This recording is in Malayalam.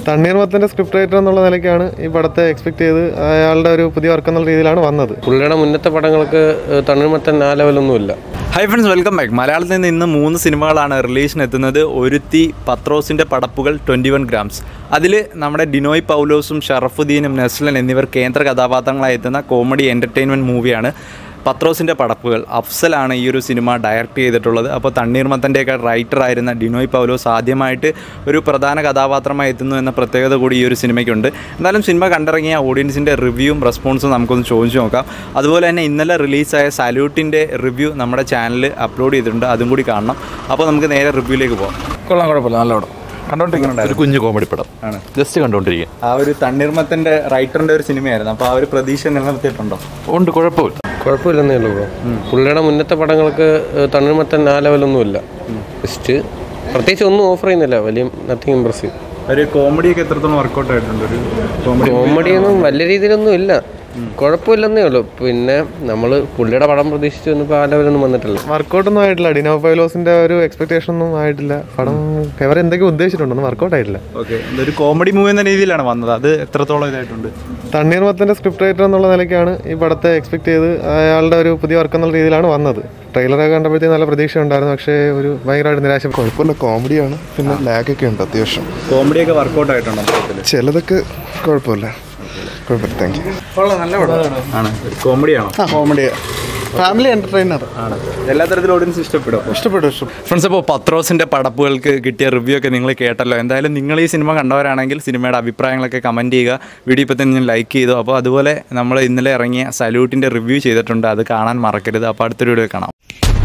തണ്ണീർമത്തൻ്റെ സ്ക്രിപ്റ്റ് റൈറ്റർ എന്നുള്ള നിലയ്ക്കാണ് ഈ പടത്തെ എക്സ്പെക്ട് ചെയ്ത് അയാളുടെ ഒരു പുതിയ വർക്ക് എന്നുള്ള രീതിയിലാണ് വന്നത് പുള്ളിയുടെ മുന്നത്തെ പടങ്ങൾക്ക് ഏഹ്, തണ്ണിമത്തൻ ആ ലെവലൊന്നുമില്ല ഹൈ ഫ്രണ്ട്സ് വെൽക്കം ബാക്ക് മലയാളത്തിൽ നിന്ന് ഇന്ന് മൂന്ന് സിനിമകളാണ് റിലീസിന് എത്തുന്നത് ഒരുത്തി പത്രോസിൻ്റെ പടപ്പുകൾ ട്വൻറ്റി വൺ ഗ്രാംസ് അതിൽ നമ്മുടെ ഡിനോയ് പൗലോസും ഷറഫുദ്ദീനും നസ്ലൻ എന്നിവർ കേന്ദ്ര കഥാപാത്രങ്ങളായി എത്തുന്ന കോമഡി എൻ്റർടൈൻമെൻറ്റ് മൂവിയാണ് പത്രോസിൻ്റെ പടപ്പുകൾ അഫ്സലാണ് ഈ ഒരു സിനിമ ഡയറക്റ്റ് ചെയ്തിട്ടുള്ളത് അപ്പോൾ തണ്ണീർമത്തൻ്റെയൊക്കെ റൈറ്റർ ആയിരുന്ന ഡിനോയ് പൗലോസ് ആദ്യമായിട്ട് ഒരു പ്രധാന കഥാപാത്രമായി എത്തുന്നു എന്ന പ്രത്യേകത കൂടി ഈ ഒരു സിനിമയ്ക്കുണ്ട് എന്തായാലും സിനിമ കണ്ടിറങ്ങിയ ഓഡിയൻസിൻ്റെ റിവ്യൂവും റെസ്പോൺസും നമുക്കൊന്ന് ചോദിച്ചു നോക്കാം അതുപോലെ തന്നെ ഇന്നലെ റിലീസായ സല്യൂട്ടിൻ്റെ റിവ്യൂ നമ്മുടെ ചാനലിൽ അപ്ലോഡ് ചെയ്തിട്ടുണ്ട് അതും കൂടി കാണണം അപ്പോൾ നമുക്ക് നേരെ റിവ്യൂയിലേക്ക് പോകാം കൊള്ളാം കുഴപ്പമില്ല നല്ല പടം ഒരു കുഞ്ഞു കോമഡി പടം ആണ്. ജസ്റ്റ് കണ്ടുകൊണ്ടിരിക്കുക ആ ഒരു തണ്ണീർമത്തൻ്റെ റൈറ്ററിൻ്റെ ഒരു സിനിമയായിരുന്നു അപ്പോൾ ആ ഒരു പ്രതീക്ഷ നിലനിർത്തിയിട്ടുണ്ടോ ഉണ്ട് കുഴപ്പമില്ല കുഴപ്പമില്ലെന്നേ ഉള്ളൂ ബ്രോ പുള്ളിയുടെ മുന്നത്തെ പടങ്ങൾക്ക് ഏഹ്, തണ്ണിമത്തൻ ആ ലെവലൊന്നുമില്ല ജസ്റ്റ് പ്രത്യേകിച്ച് ഒന്നും ഓഫർ ചെയ്യുന്നില്ല വലിയ നത്തിങ് ഇമ്പ്രസീവ് ഒരു കോമഡിയൊക്കെ എത്രത്തോളം വർക്കൗട്ട് ആയിട്ടുണ്ട് ഒരു കോമഡി കോമഡിയൊന്നും വലിയ രീതിയിലൊന്നും ഇല്ല കുഴപ്പമില്ലെന്നേ ഉള്ളൂ പിന്നെ നമ്മൾ പുള്ളിയുടെ പടം പ്രതീക്ഷിച്ച് വന്നപ്പോൾ ആ ലെവലൊന്നും വന്നിട്ടില്ല വർക്കൗട്ടൊന്നും ആയിട്ടില്ല ഡിനോ പൈലോസിൻ്റെ ഒരു എക്സ്പെക്ടേഷൻ ഒന്നും ആയിട്ടില്ല പടം അവർ എന്തൊക്കെ ഉദ്ദേശിച്ചിട്ടുണ്ടെന്ന് വർക്കൗട്ട് ആയിട്ടില്ല ഓക്കെ ഒരു കോമഡി മൂവി എന്ന രീതിയിലാണ് വന്നത് അത് എത്രത്തോളം ഇതായിട്ടുണ്ട് തണ്ണീർമത്തൻ്റെ സ്ക്രിപ്റ്റ് റൈറ്റർ എന്നുള്ള നിലയ്ക്കാണ് ഈ പടത്തെ എക്സ്പെക്ട് ചെയ്ത് അയാളുടെ ഒരു പുതിയ വർക്ക് എന്നുള്ള രീതിയിലാണ് വന്നത് ട്രെയിലറൊക്കെ കണ്ടപ്പോഴത്തേക്ക് നല്ല പ്രതീക്ഷ ഉണ്ടായിരുന്നു പക്ഷേ ഒരു ഭയങ്കരമായിട്ട് നിരാശ കുഴപ്പമില്ല കോമഡിയാണ് പിന്നെ ലാഗൊക്കെ ഉണ്ട് അത്യാവശ്യം കോമഡിയൊക്കെ വർക്കൗട്ട് ആയിട്ടുണ്ടോ മൊത്തത്തിൽ ചിലതൊക്കെ കുഴപ്പമില്ല കുഴപ്പമില്ല താങ്ക് യു ആണ് കോമഡിയാണോ ആ കോമഡി ഫാമിലി എന്റർടൈനർ ആണ് എല്ലാ തരത്തിലും ഓഡിയൻസ് ഇഷ്ടപ്പെടും ഇഷ്ടപ്പെട്ടു ഇഷ്ടപ്പെട്ടു ഫ്രണ്ട്സ് അപ്പോൾ പത്രോസിൻ്റെ പടപ്പുകൾക്ക് കിട്ടിയ റിവ്യൂ ഒക്കെ നിങ്ങൾ കേട്ടല്ലോ എന്തായാലും നിങ്ങൾ ഈ സിനിമ കണ്ടവരാണെങ്കിൽ സിനിമയുടെ അഭിപ്രായങ്ങളൊക്കെ കമൻറ്റ് ചെയ്യുക വീഡിയോ ഇപ്പോൾ തന്നെ ലൈക്ക് ചെയ്തു അപ്പോൾ അതുപോലെ നമ്മൾ ഇന്നലെ ഇറങ്ങിയ സല്യൂട്ടിൻ്റെ റിവ്യൂ ചെയ്തിട്ടുണ്ട് അത് കാണാൻ മറക്കരുത് അപ്പോൾ അടുത്തൊരു വീഡിയോ കാണാം